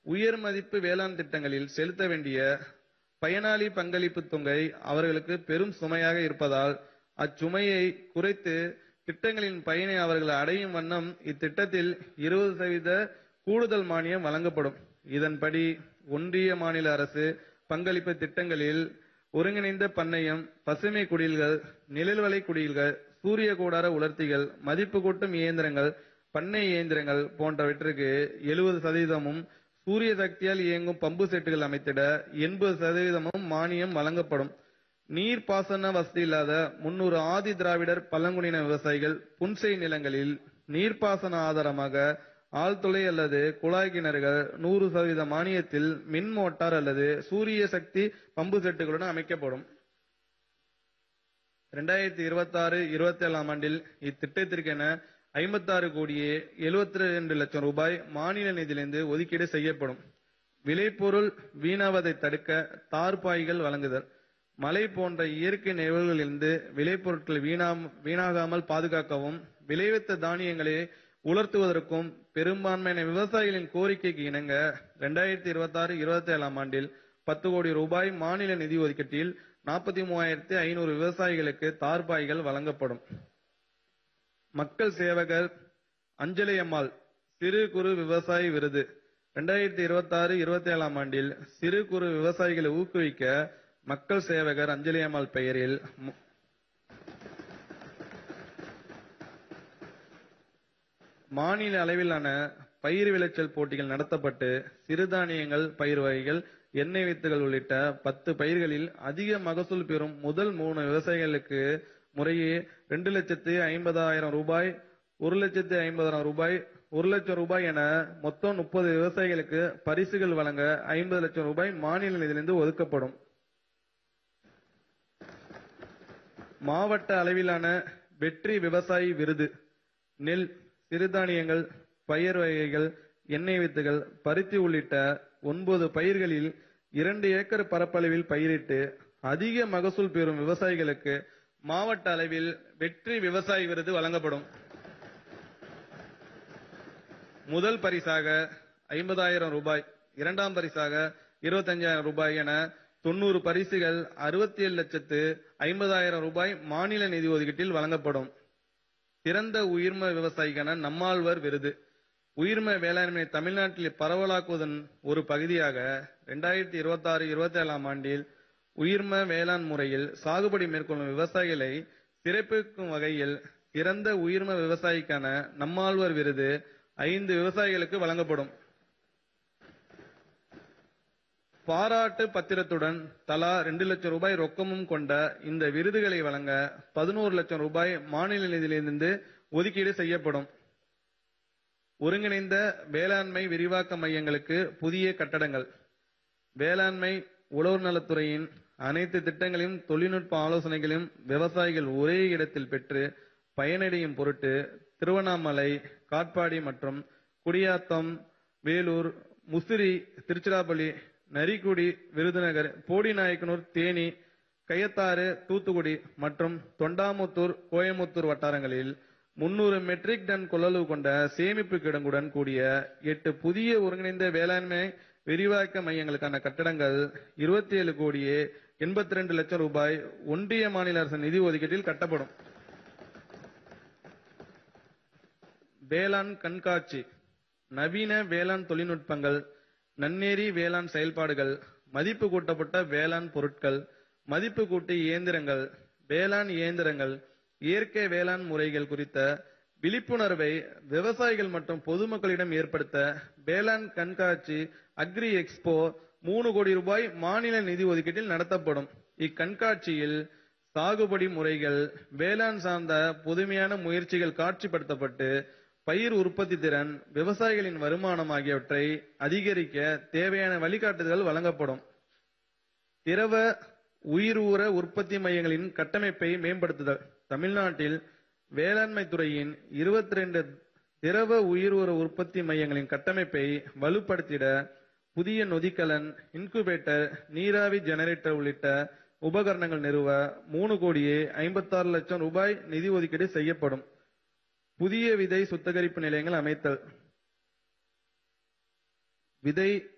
உயர் மதிப்பு வேளாண் திட்டங்களில் செலுத்த வேண்டிய பயனாளி பங்களிப்பு தொகை அவர்களுக்கு பெரும் சுமையாக இருப்பதால் அச்சுமையை குறைத்து திட்டங்களின் பயனை அவர்கள் அடையும் வண்ணம் இத்திட்டத்தில் இருபது சதவீத கூடுதல் மானியம் வழங்கப்படும் இதன்படி ஒன்றிய மாநில அரசு பங்களிப்பு திட்டங்களில் ஒருங்கிணைந்த பண்ணையம் பசுமை குடில்கள் நிழல்வலை குடில்கள் சூரிய கூடார உலர்த்திகள் மதிப்பு கூட்டும் இயந்திரங்கள் பண்ணை இயந்திரங்கள் போன்றவற்றிற்கு எழுபது சதவீதமும் சூரிய சக்தியால் இயங்கும் பம்பு செட்டுகள் அமைத்திட எண்பது சதவீதமும் மானியம் வழங்கப்படும் நீர்ப்பாசன வசதி இல்லாத முன்னூறு ஆதி திராவிடர் பழங்குடியின விவசாயிகள் புன்செய் நிலங்களில் நீர்ப்பாசன ஆதாரமாக ஆழ்துளை அல்லது குழாய் கிணறுகள் நூறு சதவீத மானியத்தில் மின் மோட்டார் அல்லது சூரிய சக்தி பம்பு செட்டுகளுடன் அமைக்கப்படும் இரண்டாயிரத்தி இருபத்தி ஆறு இருபத்தி ஏழாம் ஆண்டில் இத்திட்டத்திற்கென ஐம்பத்தாறு கோடியே எழுபத்தி ரெண்டு லட்சம் ரூபாய் மாநில நிதியிலிருந்து ஒதுக்கீடு செய்யப்படும் விளைபொருள் வீணாவதை தடுக்க தார்பாய்கள் வழங்குதல் மழை போன்ற இயற்கை நிகழ்வுகளிலிருந்து விளைபொருட்கள் வீணா வீணாகாமல் பாதுகாக்கவும் விளைவித்த தானியங்களை உலர்த்துவதற்கும் பெரும்பான்மையான விவசாயிகளின் கோரிக்கைக்கு இணங்க இரண்டாயிரத்தி இருபத்தி ஆறு இருபத்தி ஏழாம் ஆண்டில் பத்து கோடி ரூபாய் மாநில நிதி ஒதுக்கீட்டில் நாற்பத்தி மூவாயிரத்தி ஐநூறு விவசாயிகளுக்கு தார்பாய்கள் வழங்கப்படும் மக்கள் சேவகர் அஞ்சலி அம்மாள் சிறு குறு விவசாயி விருது இரண்டாயிரத்தி இருபத்தி ஆறு இருபத்தி ஏழாம் ஆண்டில் சிறு குறு விவசாயிகளை ஊக்குவிக்க மக்கள் சேவகர் அஞ்சலி அம்மாள் பெயரில் மு- மாநில அளவிலான பயிர் விளைச்சல் போட்டிகள் நடத்தப்பட்டு சிறுதானியங்கள் பயிர் வகைகள் எண்ணெய் வித்துகள் உள்ளிட்ட பத்து பயிர்களில் அதிக மகசூல் பெறும் முதல் மூணு விவசாயிகளுக்கு முறையே ரெண்டு லட்சத்து ஐம்பதாயிரம் ரூபாய் ஒரு லட்சத்து ஐம்பதாயிரம் ரூபாய் ஒரு லட்சம் ரூபாய் என மொத்தம் முப்பது விவசாயிகளுக்கு பரிசுகள் வழங்க ஐம்பது லட்சம் ரூபாய் மாநில நிதியிலிருந்து ஒதுக்கப்படும் மாவட்ட அளவிலான வெற்றி விவசாயி விருது நெல் சிறுதானியங்கள் பயிர் வகைகள் எண்ணெய் வித்துகள் பருத்தி உள்ளிட்ட ஒன்பது பயிர்களில் இரண்டு ஏக்கர் பரப்பளவில் பயிரிட்டு அதிக மகசூல் பெறும் விவசாயிகளுக்கு மாவட்ட அளவில் வெற்றி விவசாயி விருது வழங்கப்படும் முதல் பரிசாக ஐம்பதாயிரம் ரூபாய் இரண்டாம் பரிசாக இருபத்தஞ்சாயிரம் ரூபாய் என தொண்ணூறு பரிசுகள் அறுபத்தி ஏழு லட்சத்து ஐம்பதாயிரம் ரூபாய் மாநில நிதி ஒதுக்கீட்டில் வழங்கப்படும் சிறந்த உயிர்ம விவசாயிக்கான நம்மாழ்வார் விருது உயிர்ம வேளாண்மை தமிழ்நாட்டில் பரவலாக்குவதன் ஒரு பகுதியாக இரண்டாயிரத்தி இருபத்தி ஆறு இருபத்தி ஏழாம் ஆண்டில் உயிர்ம வேளாண் முறையில் சாகுபடி மேற்கொள்ளும் விவசாயிகளை சிறப்பிக்கும் வகையில் சிறந்த உயிர்ம விவசாயிக்கான நம்மாழ்வார் விருது ஐந்து விவசாயிகளுக்கு வழங்கப்படும் பாராட்டு பத்திரத்துடன் தலா ரெண்டு லட்சம் ரூபாய் ரொக்கமும் கொண்ட இந்த விருதுகளை வழங்க பதினோரு லட்சம் ரூபாய் மாநில நிதியிலிருந்து ஒதுக்கீடு செய்யப்படும் ஒருங்கிணைந்த வேளாண்மை விரிவாக்க மையங்களுக்கு புதிய கட்டடங்கள் வேளாண்மை உழவர் நலத்துறையின் அனைத்து திட்டங்களையும் தொழில்நுட்ப ஆலோசனைகளையும் விவசாயிகள் ஒரே இடத்தில் பெற்று பயனடையும் பொருட்டு திருவண்ணாமலை காட்பாடி மற்றும் குடியாத்தம் வேலூர் முசிறி திருச்சிராப்பள்ளி நரிக்குடி விருதுநகர் போடிநாயக்கனூர் தேனி கயத்தாறு தூத்துக்குடி மற்றும் தொண்டாமுத்தூர் கோயமுத்தூர் வட்டாரங்களில் முன்னூறு மெட்ரிக் டன் கொள்ளளவு கொண்ட சேமிப்பு கிடங்குடன் கூடிய எட்டு புதிய ஒருங்கிணைந்த வேளாண்மை விரிவாக்க மையங்களுக்கான கட்டடங்கள் இருபத்தி ஏழு கோடியே எண்பத்தி ரெண்டு லட்சம் ரூபாய் ஒன்றிய மாநில அரசு நிதி ஒதுக்கீட்டில் கட்டப்படும் வேளாண் கண்காட்சி நவீன வேளாண் தொழில்நுட்பங்கள் நன்னேரி வேளாண் செயல்பாடுகள் மதிப்பு கூட்டப்பட்ட வேளாண் பொருட்கள் மதிப்பு கூட்டு இயந்திரங்கள் வேளாண் இயந்திரங்கள் இயற்கை வேளாண் முறைகள் குறித்த விழிப்புணர்வை விவசாயிகள் மற்றும் பொதுமக்களிடம் ஏற்படுத்த வேளாண் கண்காட்சி அக்ரி எக்ஸ்போ மூணு கோடி ரூபாய் மாநில நிதி ஒதுக்கீட்டில் நடத்தப்படும் இக்கண்காட்சியில் சாகுபடி முறைகள் வேளாண் சார்ந்த புதுமையான முயற்சிகள் காட்சிப்படுத்தப்பட்டு பயிர் உற்பத்தி திறன் விவசாயிகளின் வருமானம் ஆகியவற்றை அதிகரிக்க தேவையான வழிகாட்டுதல்கள் வழங்கப்படும் திரவ உயிர் ஊர உற்பத்தி மையங்களின் கட்டமைப்பை மேம்படுத்துதல் தமிழ்நாட்டில் வேளாண்மை துறையின் இருபத்தி ரெண்டு திரவ உயிர் ஊர உற்பத்தி மையங்களின் கட்டமைப்பை வலுப்படுத்திட புதிய நொதிக்கலன் இன்குபேட்டர் நீராவி ஜெனரேட்டர் உள்ளிட்ட உபகரணங்கள் நிறுவ மூணு கோடியே ஐம்பத்தாறு லட்சம் ரூபாய் நிதி ஒதுக்கீடு செய்யப்படும் புதிய விதை சுத்திகரிப்பு நிலையங்கள் அமைத்தல் விதை